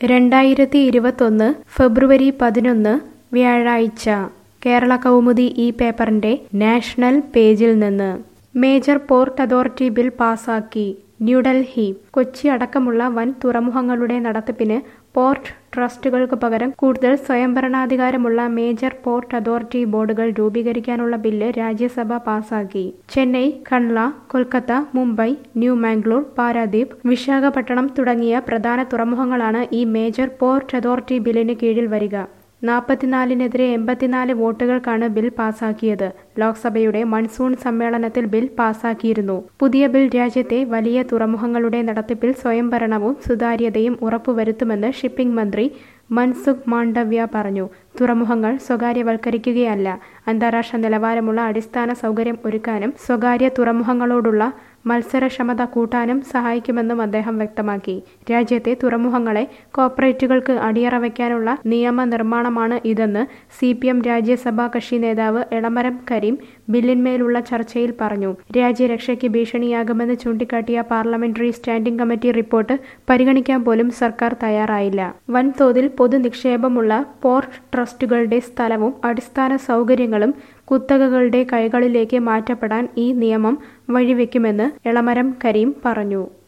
രണ്ടായിരത്തി ഇരുപത്തൊന്ന് ഫെബ്രുവരി പതിനൊന്ന് വ്യാഴാഴ്ച കേരള കൗമുദി ഈ പേപ്പറിന്റെ നാഷണൽ പേജിൽ നിന്ന് മേജർ പോർട്ട് അതോറിറ്റി ബിൽ പാസാക്കി ന്യൂഡൽഹി കൊച്ചി അടക്കമുള്ള വൻ തുറമുഖങ്ങളുടെ നടത്തിപ്പിന് പോർട്ട് ട്രസ്റ്റുകൾക്ക് പകരം കൂടുതൽ സ്വയംഭരണാധികാരമുള്ള മേജർ പോർട്ട് അതോറിറ്റി ബോർഡുകൾ രൂപീകരിക്കാനുള്ള ബില്ല് രാജ്യസഭ പാസാക്കി ചെന്നൈ കണ്ല കൊൽക്കത്ത മുംബൈ ന്യൂ മാംഗ്ലൂർ പാരാദ്വീപ് വിശാഖപട്ടണം തുടങ്ങിയ പ്രധാന തുറമുഖങ്ങളാണ് ഈ മേജർ പോർട്ട് അതോറിറ്റി ബില്ലിന് കീഴിൽ വരിക നാൽപ്പത്തിനാലിനെതിരെ എൺപത്തിനാല് വോട്ടുകൾക്കാണ് ബിൽ പാസാക്കിയത് ലോക്സഭയുടെ മൺസൂൺ സമ്മേളനത്തിൽ ബിൽ പാസാക്കിയിരുന്നു പുതിയ ബിൽ രാജ്യത്തെ വലിയ തുറമുഖങ്ങളുടെ നടത്തിപ്പിൽ സ്വയംഭരണവും സുതാര്യതയും ഉറപ്പുവരുത്തുമെന്ന് ഷിപ്പിംഗ് മന്ത്രി മൻസുഖ് മാണ്ഡവ്യ പറഞ്ഞു തുറമുഖങ്ങൾ സ്വകാര്യവൽക്കരിക്കുകയല്ല അന്താരാഷ്ട്ര നിലവാരമുള്ള അടിസ്ഥാന സൗകര്യം ഒരുക്കാനും സ്വകാര്യ തുറമുഖങ്ങളോടുള്ള മത്സരക്ഷമത കൂട്ടാനും സഹായിക്കുമെന്നും അദ്ദേഹം വ്യക്തമാക്കി രാജ്യത്തെ തുറമുഖങ്ങളെ കോർപ്പറേറ്റുകൾക്ക് അടിയറ വയ്ക്കാനുള്ള നിയമനിർമ്മാണമാണ് ഇതെന്ന് സി പി എം രാജ്യസഭാ കക്ഷി നേതാവ് എളമരം കരീം ബില്ലിന്മേലുള്ള ചർച്ചയിൽ പറഞ്ഞു രാജ്യരക്ഷയ്ക്ക് ഭീഷണിയാകുമെന്ന് ചൂണ്ടിക്കാട്ടിയ പാർലമെന്ററി സ്റ്റാൻഡിംഗ് കമ്മിറ്റി റിപ്പോർട്ട് പരിഗണിക്കാൻ പോലും സർക്കാർ തയ്യാറായില്ല വൻതോതിൽ പൊതുനിക്ഷേപമുള്ള പോർട്ട് ട്രസ്റ്റുകളുടെ സ്ഥലവും അടിസ്ഥാന സൗകര്യങ്ങളും കുത്തകകളുടെ കൈകളിലേക്ക് മാറ്റപ്പെടാൻ ഈ നിയമം വഴിവെക്കുമെന്ന് എളമരം കരീം പറഞ്ഞു